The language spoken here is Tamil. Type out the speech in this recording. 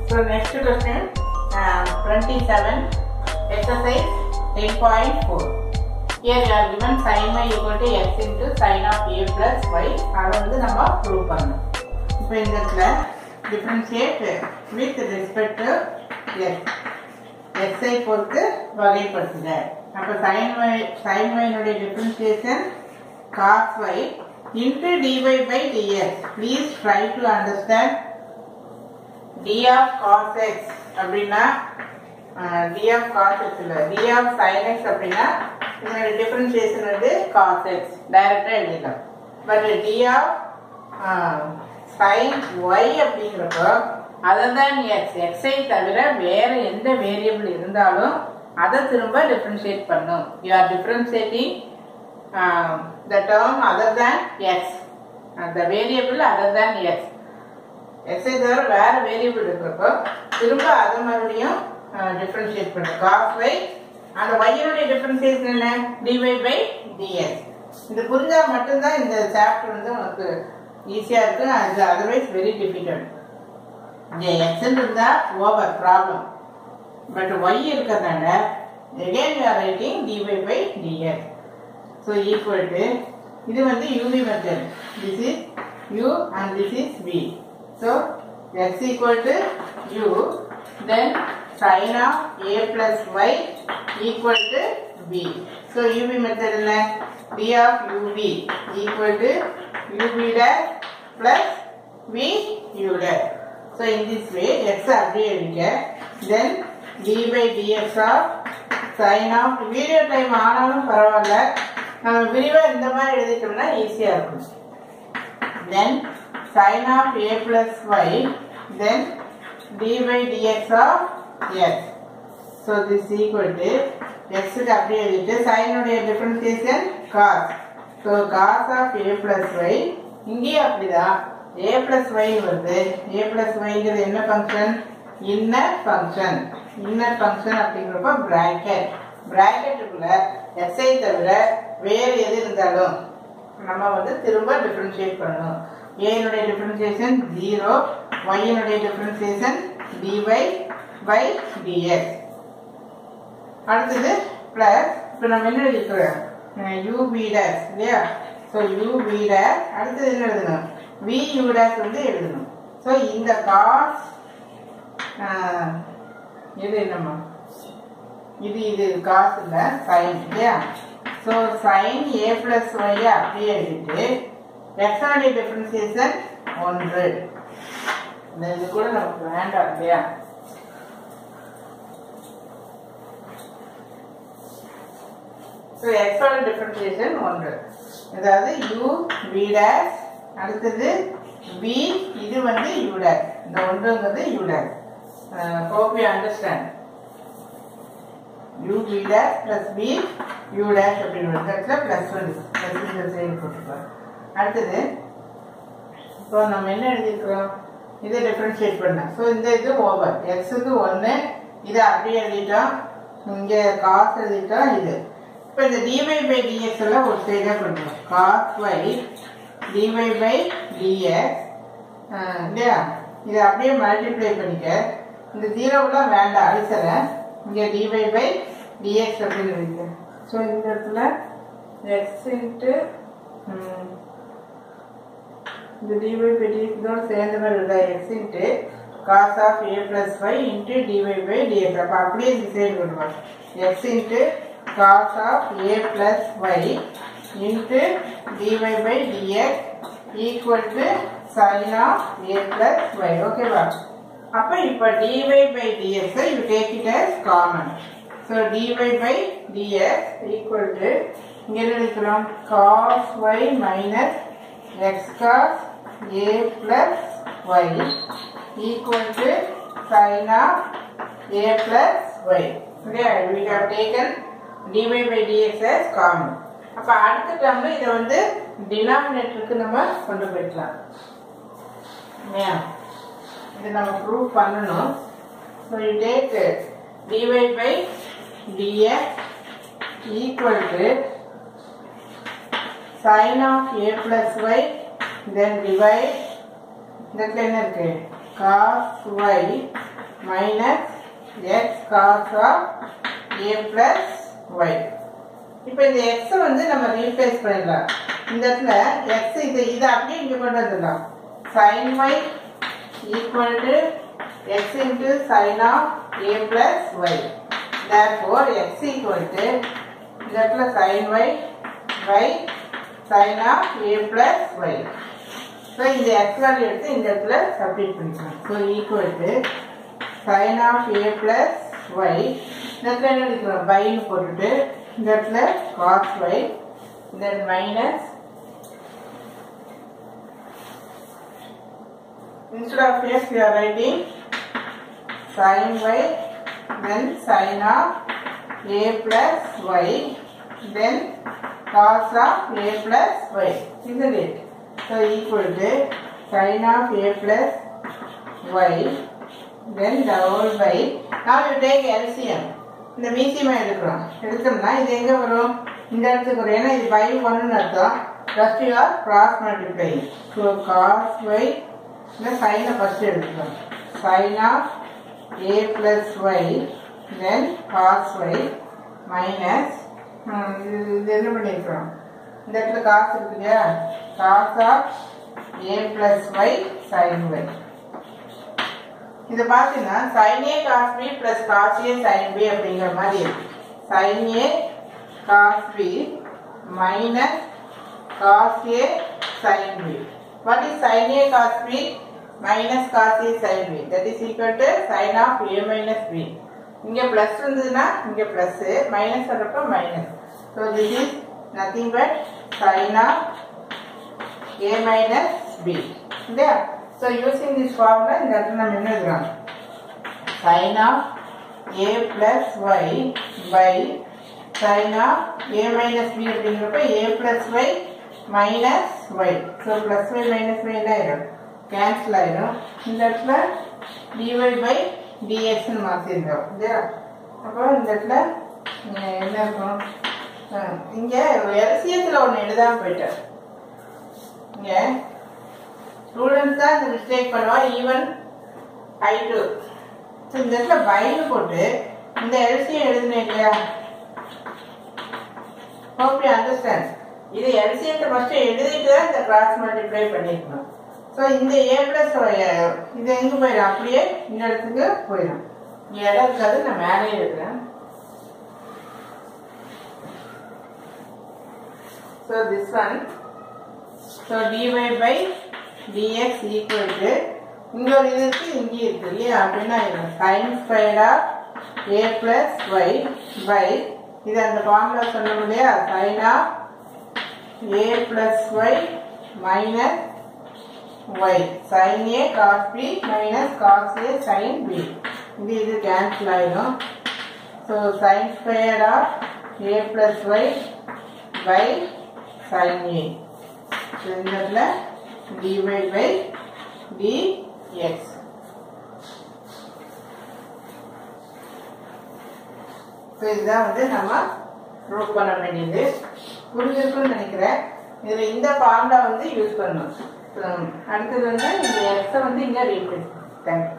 So next question, uh, 27, exercise 10.4. Here you are given sin y equal to x into sin of a plus y. அதை வந்து நம்ம ப்ரூவ் பண்ணணும் இப்போ இந்த இடத்துல differentiate with respect to x எக்ஸை பொறுத்து வகைப்படுத்துக அப்போ சைன் ஒய் சைன் ஒயினுடைய differentiation cos y into dy by dx please try to understand d of cos x அப்படின்னா டி ஆஃப் காஸ் எக்ஸ் இல்லை டி ஆஃப் சைன் எக்ஸ் அப்படின்னா இதோட டிஃபரன்சியேஷன் வந்து காஸ் எக்ஸ் டைரக்டாக எழுதிடலாம் but d of sin y அப்படிங்கிறப்போ அதர் தான் எக்ஸ் எக்ஸை தவிர வேற எந்த வேரியபிள் இருந்தாலும் அதை திரும்ப டிஃபரன்ஷியேட் பண்ணும் you are differentiating the term other than x the variable other than x எக்ஸை தவிர வேற வேரியபிள் இருக்கிறப்போ திரும்ப அதை மறுபடியும் டிஃபரன்ஷியேட் பண்ணும் காஸ் வை அந்த ஒய்யினுடைய டிஃபரன்சியேஷன் என்ன டிஒய் பை டிஎஸ் இது புரிஞ்சா மட்டும்தான் இந்த சாப்டர் வந்து உனக்கு ஈஸியா இருக்கு அது அதர்வைஸ் வெரி டிஃபிகல்ட் இங்கே எக்ஸ் இருந்தா ஓவர் ப்ராப்ளம் பட் ஒய் இருக்கிறதுனால again you are writing dy by dx so equal to இது வந்து uv method this is u and this is v so x equal to u then sin of a plus y equal to v so uv method என்ன d of uv equal to uv dash plus v u dash so in this way x அப்படியே எழுதிக்க then d by dx of sin of video time ஆனாலும் பரவாயில்ல நம்ம விரிவா இந்த மாதிரி எழுதிட்டோம்னா ஈஸியா இருக்கும் then sin of a plus y then d by dx of x so this is equal to x க்கு அப்படியே எழுதிட்டு sin உடைய differentiation cos so cos of a plus y இங்கேயும் அப்படிதான் a plus y வருது a plus yங்கிறது என்ன function inner function inner function அப்படிங்கிறப்ப பிராக்கெட் பிராக்கெட்டுக்குள்ள எஸ்ஐ தவிர வேறு எது இருந்தாலும் நம்ம வந்து திரும்ப டிஃபரன்ஷியேட் பண்ணணும் ஏனுடைய டிஃபரன்சியேஷன் ஜீரோ ஒய்யினுடைய டிஃபரன்சியேஷன் டிஒய் பை டிஎக்ஸ் அடுத்தது பிளஸ் இப்போ நம்ம என்ன எழுதிக்கிறோம் யூபி டேஸ் இல்லையா ஸோ யூபி டேஸ் அடுத்தது என்ன எழுதணும் வி யூ டேஸ் வந்து எழுதணும் ஸோ இந்த காஸ் இது என்னம்மா இது இது காசு இல்லை சைன் இல்லையா so sin a plus y அப்படியே எழுதிட்டு எக்ஸானுடைய டிஃபரன்சியேஷன் ஒன்று இந்த இது கூட நமக்கு வேண்டாம் இல்லையா ஸோ எக்ஸோட டிஃபரன்சியேஷன் ஒன்று அதாவது யூ வி டேஷ் அடுத்தது வி இது வந்து யூ டேஷ் இந்த ஒன்றுங்கிறது u dash hope you understand u v dash plus v u dash அப்படின்னு ஒரு இடத்துல பிளஸ் ஒன் பிளஸ் இந்த சைடு போட்டுக்கலாம் அடுத்தது இப்போ நம்ம என்ன எழுதியிருக்கிறோம் இதை டிஃபரன்ஷியேட் பண்ண ஸோ இந்த இது ஓவர் எக்ஸுக்கு ஒன்று இதை அப்படியே எழுதிட்டோம் இங்கே காசு எழுதிட்டோம் இது இப்போ இந்த டிஒய் பை டிஎக்ஸ் எல்லாம் ஒரு சைடாக பண்ணுறோம் cos y dy by dx இல்லையா இதை அப்படியே மல்டிப்ளை பண்ணிக்க இந்த ஜீரோவெல்லாம் வேண்டாம் அழிச்சிடறேன் இங்கே டிஒய் பை டிஎக்ஸ் அப்படின்னு எழுதிக்க ஸோ இந்த இடத்துல எக்ஸ் இன்ட்டு இந்த டிஒய் பை டிஎக்ஸ் இதோட சேர்ந்த மாதிரி இல்லை x into cos of a plus y into dy by dx அப்போ அப்படியே இந்த சைடு பண்ணுவோம் x into cos of a plus y into dy by dx equal to sin of a plus y ஓகேவா அப்ப இப்ப dy by dx you take it as common so dy by dx equal to இங்க என்ன எழுதிக்கிறோம் cos y minus x cos a plus y equal to sin of a plus y okay we have taken dy by dx as common அப்ப அடுத்த டேர்ம்ல இதை வந்து டினாமினேட்டருக்கு நம்ம கொண்டு போய்க்கலாம் இல்லையா இதை நம்ம ப்ரூவ் பண்ணணும் so you take dy by dx equal to sin of a plus y then divide இந்த இடத்துல என்ன இருக்கு cos y minus x cos of a plus y இப்போ இந்த எக்ஸை வந்து நம்ம ரீப்ளேஸ் பண்ணிடலாம் இந்த இடத்துல எக்ஸ் இது இதை அப்படியே இங்கே கொண்டு வந்துடலாம் sin y equal to x into sin of a plus y therefore x equal to இந்த இடத்துல sin y by sin of a plus y so இந்த எக்ஸ் வேல்யூ எடுத்து இந்த இடத்துல சப்ஸ்டிட் பண்ணிக்கலாம் so equal to sin of a plus y இந்த இடத்துல என்ன எடுக்கிறோம் பைன்னு போட்டுட்டு இந்த இடத்துல cos y then minus instead of x we are writing sin y then sin of a plus y then cos of a plus y isn't it so equal to sin of a plus y then the whole by now you take LCM இந்த மீசியமா எடுக்கிறோம் எடுத்தோம்னா இது எங்க வரும் இந்த இடத்துக்கு வரும் ஏன்னா இது பை ஒன்னு அர்த்தம் first you are cross multiply so cos y இந்த சைனை ஃபர்ஸ்ட் எடுத்துக்கலாம் sin of a plus y then cos y minus இது என்ன பண்ணியிருக்கிறோம் இந்த இடத்துல காசு இருக்கு இல்லையா cos of a plus y sin y இது பார்த்தீங்கன்னா sin a cos b plus cos a sin b அப்படிங்கிற மாதிரி இருக்கு sin a cos b minus cos a sin b what is sin a cos b minus cos a sin b that is equal to sin of a minus b இங்க பிளஸ் இருந்ததுன்னா இங்க பிளஸ் மைனஸ் வரப்ப minus so this is nothing but sin of a minus b இல்லையா ஸோ யூசிங் திஸ் ஃபார்முலா இந்த இடத்துல நம்ம என்ன எழுதுறோம் sin of a plus y by sin of a minus b அப்படிங்கிறப்ப a plus y minus y so plus y minus y என்ன ஆயிடும் கேன்சல் ஆயிடும் இந்த இடத்துல டிஒய் பை டிஎக்ஸ்னு மாற்றிருந்தோம் இல்லையா அப்போ இந்த இடத்துல இங்க என்ன இருக்கும் இங்கே எல்சியத்தில் ஒன்று எழுதாமல் போயிட்டேன் இங்கே ஸ்டூடெண்ட்ஸ் தான் இந்த மிஸ்டேக் பண்ணுவா ஈவன் ஐ டூ ஸோ இந்த இடத்துல பைன்னு போட்டு இந்த எல்சியம் எழுதுனேன் இல்லையா ஹோப் யூ அண்டர்ஸ்டாண்ட் இது எல்சிஎத்தை ஃபர்ஸ்ட் எழுதிட்டு தான் இந்த கிராஸ் மல்டிப்ளை பண்ணிருக்கணும் ஸோ இந்த ஏ பிளஸ் இது எங்க போயிடும் அப்படியே இந்த இடத்துக்கு போயிடும் இங்க இடம் இருக்காது நான் மேலே இருக்கிறேன் so this one so dy by dx equal to இங்க ஒரு இது இருக்கு இங்கே இருக்கு இல்லையா அப்படின்னா சைன் ஸ்கொயர்டா ஏ பிளஸ் ஒய் பை இது அந்த ஃபார்முலா சொன்னோம் இல்லையா sin of a plus y minus y sin a cos b minus cos a sin b இது இது கேன்சல் ஆயிடும் so sin square of a plus y by sin a so இந்த இடத்துல டிஒய் பை டிஎக்ஸ் ஸோ இதுதான் வந்து நம்ம ப்ரூவ் பண்ண வேண்டியது புரிஞ்சிருக்கும்னு நினைக்கிறேன் இதில் இந்த ஃபார்முலா வந்து யூஸ் பண்ணணும் அடுத்தது வந்து இந்த எக்ஸை வந்து இங்கே ரீப்ளேஸ் தேங்க்யூ